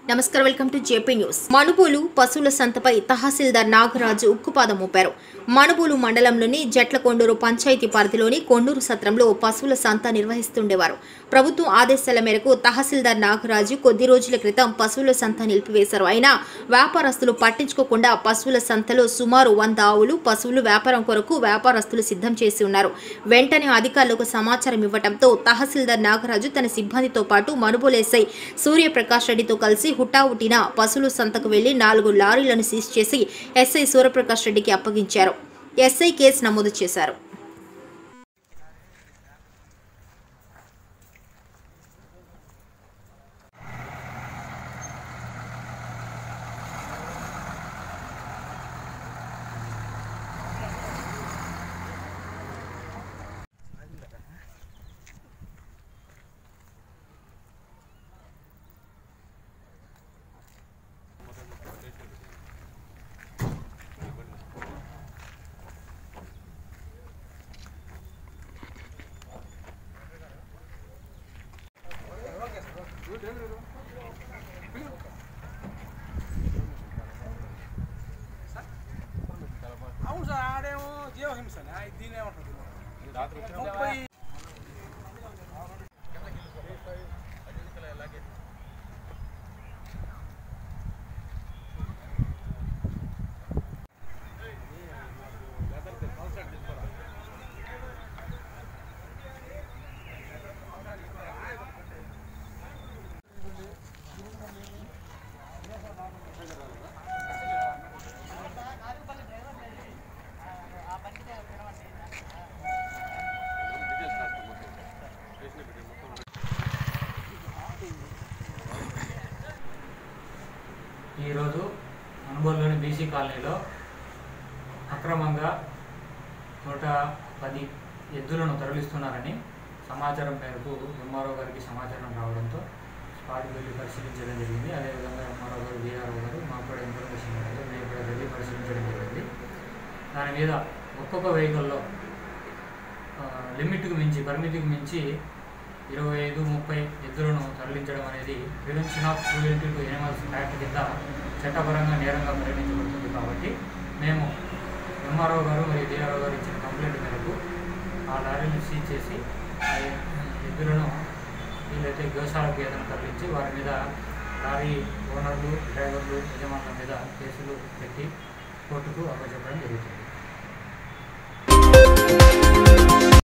నమస్కారం welcome to JP news Manubolu పశువుల సంతపై తహసీల్దార్ నాగరాజు ఉక్కుపాదం మోపారు మణుబోలు మండలంలోని జట్లకొండూరు పంచాయతీ పరిధిలోని కొండూరు సత్రంలో పశువుల సంత నిర్వహిస్తుండేవారు ప్రభుత్వం ఆదేశాల మేరకు తహసీల్దార్ నాగరాజు కొద్ది రోజుల క్రితం పశువుల సంత నిలిపివేశారు అయినా వ్యాపారస్తులు పట్టించుకోకుండా పశువుల సంతలో సుమారు వంద ఆవులు పశువులు వ్యాపారం కొరకు వ్యాపారస్తులు సిద్ధం చేసి ఉన్నారు వెంటనే అధికారులకు సమాచారం ఇవ్వడంతో తహసీల్దార్ నాగరాజు తన సిబ్బందితో పాటు మనుబోలేసై సూర్యప్రకాష్ రెడ్డితో కలిసి హుటాహుటిన పశువుల సంతకు వెళ్లి నాలుగు లారీలను సీజ్ చేసి ఎస్ఐ సూర్యప్రకాష్ రెడ్డికి అప్పగించారు ఎస్ఐ కేసు నమోదు చేశారు అవును సార్ ఆడేమో జీవహింసనే ఆ దీని ఏమంటుంది ముప్పై ఈరోజు అనుగోలులోని బీసీ కాలనీలో అక్రమంగా నూట పది ఎద్దులను తరలిస్తున్నారని సమాచారం మేరకు ఎంఆర్ఓ గారికి సమాచారం రావడంతో స్పాట్కి వెళ్ళి పరిశీలించడం జరిగింది అదేవిధంగా ఎంఆర్ఓ గారు బీఆర్ఓ గారు మాకు కూడా ఇన్ఫర్మేషన్ ఇవ్వడంతో మేము కూడా వెళ్ళి పరిశీలించడం జరిగింది దాని మీద ఒక్కొక్క వెహికల్లో ఆ, లిమిట్కి మించి పరిమితికి మించి ఇరవై ఐదు ముప్పై ఎద్దులను తరలించడం అనేది prevention of cruelty to animals act కింద చట్టపరంగా నేరంగా పరిగణించబడుతుంది కాబట్టి మేము ఎంఆర్ఓ గారు మరియు డిఆర్ఓ గారు ఇచ్చిన కంప్లైంట్ మేరకు ఆ లారీని సీజ్ చేసి ఆ ఎద్దులను వీళ్ళైతే గోశాలకు ఏదైనా తరలించి వారి మీద లారీ ఓనర్లు డ్రైవర్లు యజమానుల మీద కేసులు పెట్టి కోర్టుకు అప్పచెప్పడం జరుగుతుంది